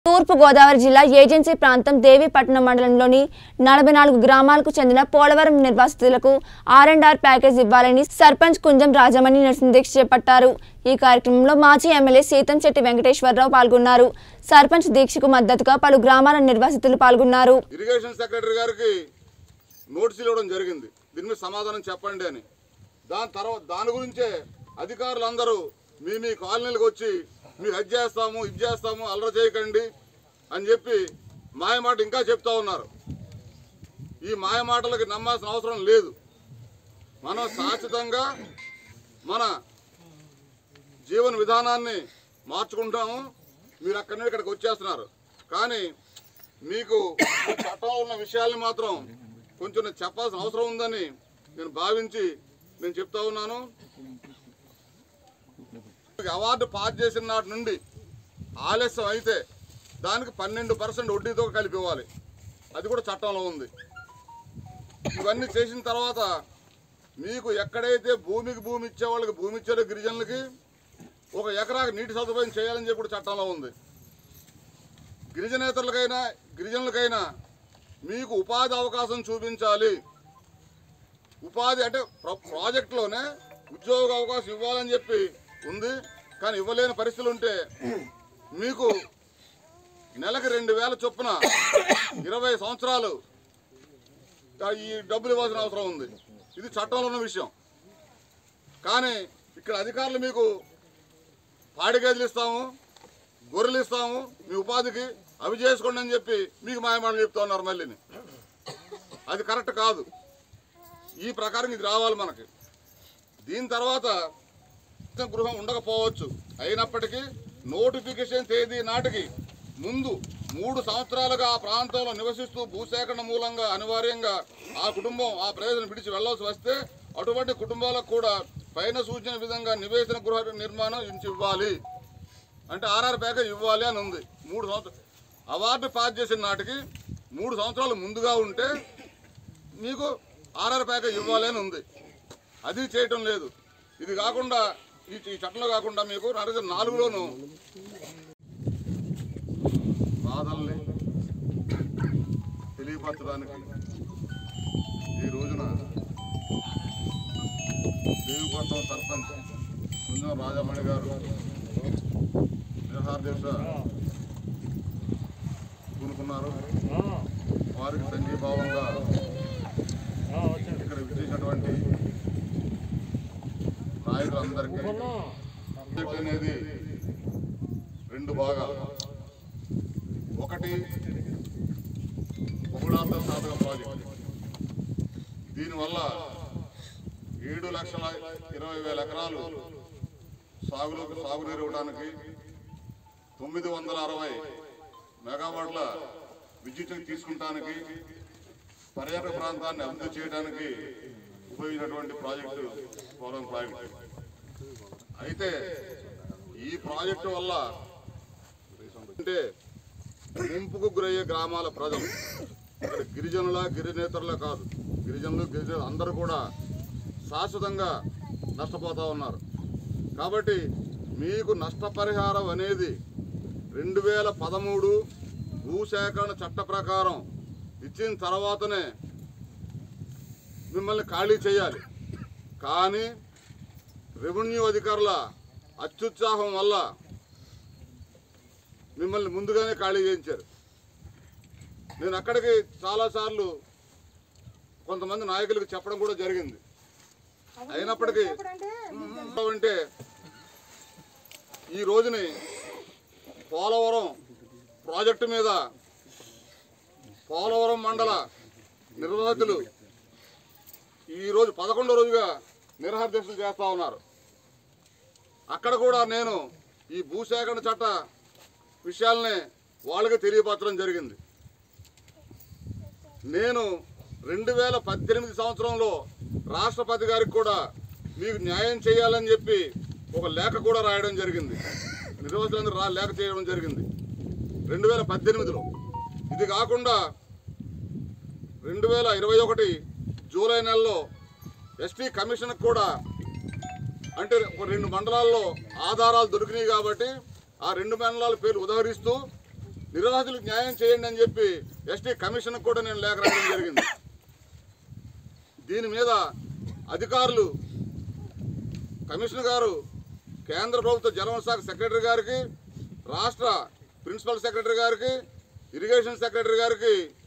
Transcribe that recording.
తూర్పు గోదావరి జిల్లా ఏజెన్సీ ప్రాంతం దేవీపట్నం మండలంలోని నలభై నాలుగు గ్రామాలకు చెందిన పోలవరం నిర్వాసితులకు ఆర్ అండ్ ఆర్ ప్యాకేజ్ ఇవ్వాలని సర్పంచ్ కుంజం రాజమణి నిరసన దీక్ష చేపట్టారు ఈ కార్యక్రమంలో మాజీ ఎమ్మెల్యే సీతంశెట్టి వెంకటేశ్వరరావు పాల్గొన్నారు సర్పంచ్ దీక్షకు మద్దతుగా పలు గ్రామాల నిర్వాసితులు పాల్గొన్నారు ఇరిగేషన్ సెక్రటరీ గారికి నోటీసులు ఇవ్వడం జరిగింది దీని మీద సమాధానం చెప్పండి అని దాని తర్వాత దాని గురించే అధికారులందరూ మీ మీ కాలనీలకు వచ్చి మీకు అది చేస్తాము ఇది చేస్తాము అల్లరి చేయకండి అని చెప్పి మాయమాట ఇంకా చెప్తా ఉన్నారు ఈ మాయ మాటలకి నమ్మాల్సిన అవసరం లేదు మనం శాశ్వతంగా మన జీవన విధానాన్ని మార్చుకుంటాము మీరు అక్కడి నుండి ఇక్కడికి వచ్చేస్తున్నారు కానీ మీకు ఈ చట్టంలో ఉన్న విషయాల్ని మాత్రం కొంచెం నేను చెప్పాల్సిన అవసరం ఉందని నేను భావించి నేను చెప్తా ఉన్నాను అవార్డు పాస్ చేసిన నాటి నుండి ఆలస్యం అయితే దానికి పన్నెండు పర్సెంట్ వడ్డీతో కలిపి ఇవ్వాలి అది కూడా చట్టంలో ఉంది ఇవన్నీ చేసిన తర్వాత మీకు ఎక్కడైతే భూమికి భూమి ఇచ్చే వాళ్ళకి భూమి ఇచ్చారో గిరిజనులకి ఒక ఎకరాకి నీటి సదుపాయం చేయాలని చెప్పి కూడా చట్టంలో ఉంది గిరిజనేతరులకైనా గిరిజనులకైనా మీకు ఉపాధి అవకాశం చూపించాలి ఉపాధి అంటే ప్ర- ప్రాజెక్టులోనే ఉద్యోగ అవకాశం ఇవ్వాలని చెప్పి ఉంది కానీ ఇవ్వలేని పరిస్థితులు ఉంటే మీకు నెలకి రెండు వేల చొప్పున ఇరవై సంవత్సరాలు ఆ, ఈ డబ్బులు ఇవ్వాల్సిన అవసరం ఉంది ఇది చట్టంలో ఉన్న విషయం కానీ ఇక్కడ అధికారులు మీకు పాడి గేదెలు ఇస్తాము గొర్రెలు ఇస్తాము మీ ఉపాధికి అవి చేసుకోండి అని చెప్పి మీకు మాయమాటలు చెప్తా ఉన్నారు మళ్ళీని అది కరెక్ట్ కాదు ఈ ప్రకారం ఇది రావాలి మనకి దీని తర్వాత గృహం ఉండకపోవచ్చు అయినప్పటికీ నోటిఫికేషన్ తేదీ నాటికి ముందు మూడు సంవత్సరాలుగా ఆ ప్రాంతంలో నివసిస్తూ భూసేకరణ మూలంగా అనివార్యంగా ఆ కుటుంబం ఆ ప్రదేశం విడిచి వెళ్ళాల్సి వస్తే అటువంటి కుటుంబాలకు కూడా పైన సూచన విధంగా నివేశన గృహ నిర్మాణం ఇంచి ఇవ్వాలి అంటే ఆర్ఆర్ ప్యాకేజ్ ఇవ్వాలి అని ఉంది మూడు సంవత్సరాలు అవార్డు పాస్ చేసిన నాటికి మూడు సంవత్సరాలు ముందుగా ఉంటే మీకు ఆర్ఆర్ ప్యాకేజ్ ఇవ్వాలి అని ఉంది అది చేయటం లేదు ఇది కాకుండా ఈ ఈ చట్టంలో కాకుండా మీకు నరేంద్ర నాలుగులోను బాధల్ని తెలియపరచడానికి ఈ రోజున దేవిపట్నం సర్పంచ్ కుంజం రాజమణి గారు నిరహార దీక్ష పూనుకున్నారు వారికి సంఘీభావంగా ఇక్కడ విచ్చేసినటువంటి నాయకులందరికీ ప్రాజెక్ట్ అనేది రెండు భాగాలు ఒకటి బహుళార్థ సాధక ప్రాజెక్ట్ దీనివల్ల ఏడు లక్షల ఇరవై వేల ఎకరాలు సాగులోకి సాగునీరు ఇవ్వడానికి తొమ్మిది వందల అరవై మెగావాట్ల విద్యుత్తుని తీసుకుంటానికి పర్యాటక ప్రాంతాన్ని అభివృద్ధి చేయడానికి ఉపయోగించినటువంటి ప్రాజెక్టు పోలవరం ప్రాజెక్టు అయితే ఈ ప్రాజెక్టు వల్ల అంటే ముంపుకు గురయ్యే గ్రామాల ప్రజలు ఇక్కడ గిరిజనుల గిరినేతరుల కాదు గిరిజనులు గిరిజనులు అందరూ కూడా శాశ్వతంగా నష్టపోతూ ఉన్నారు కాబట్టి మీకు నష్టపరిహారం అనేది రెండు వేల పదమూడు భూసేకరణ చట్ట ప్రకారం ఇచ్చిన తర్వాతనే మిమ్మల్ని ఖాళీ చేయాలి కానీ రెవెన్యూ అధికారుల అత్యుత్సాహం వల్ల మిమ్మల్ని ముందుగానే ఖాళీ చేయించారు నేను అక్కడికి చాలాసార్లు కొంతమంది నాయకులకు చెప్పడం కూడా జరిగింది అయినప్పటికీ అంటే ఈ రోజుని పోలవరం ప్రాజెక్టు మీద పోలవరం మండల నిర్వాహకులు ఈరోజు పదకొండో రోజుగా నిరహార దీక్షలు చేస్తూ ఉన్నారు అక్కడ కూడా నేను ఈ భూసేకరణ చట్ట విషయాలనే వాళ్ళకి తెలియపరచడం జరిగింది నేను రెండు వేల పద్దెనిమిది సంవత్సరంలో రాష్ట్రపతి గారికి కూడా మీకు న్యాయం చేయాలని చెప్పి ఒక లేఖ కూడా రాయడం జరిగింది నిర్వాసులందరూ రా లేఖ చేయడం జరిగింది రెండు వేల పద్దెనిమిదిలో ఇది కాకుండా రెండు వేల ఇరవై ఒకటి జూలై నెలలో ఎస్టీ కమిషన్కి కూడా అంటే ఒక రెండు మండలాల్లో ఆధారాలు దొరికినాయి కాబట్టి ఆ రెండు మండలాల పేర్లు ఉదహరిస్తూ నిర్వాసితులకు న్యాయం చేయండి అని చెప్పి ఎస్టీ కమిషన్కి కూడా నేను లేఖ రాయడం జరిగింది దీని మీద అధికారులు కమిషనర్ గారు కేంద్ర ప్రభుత్వ జలవనరుల శాఖ సెక్రటరీ గారికి రాష్ట్ర ప్రిన్సిపల్ సెక్రటరీ గారికి ఇరిగేషన్ సెక్రటరీ గారికి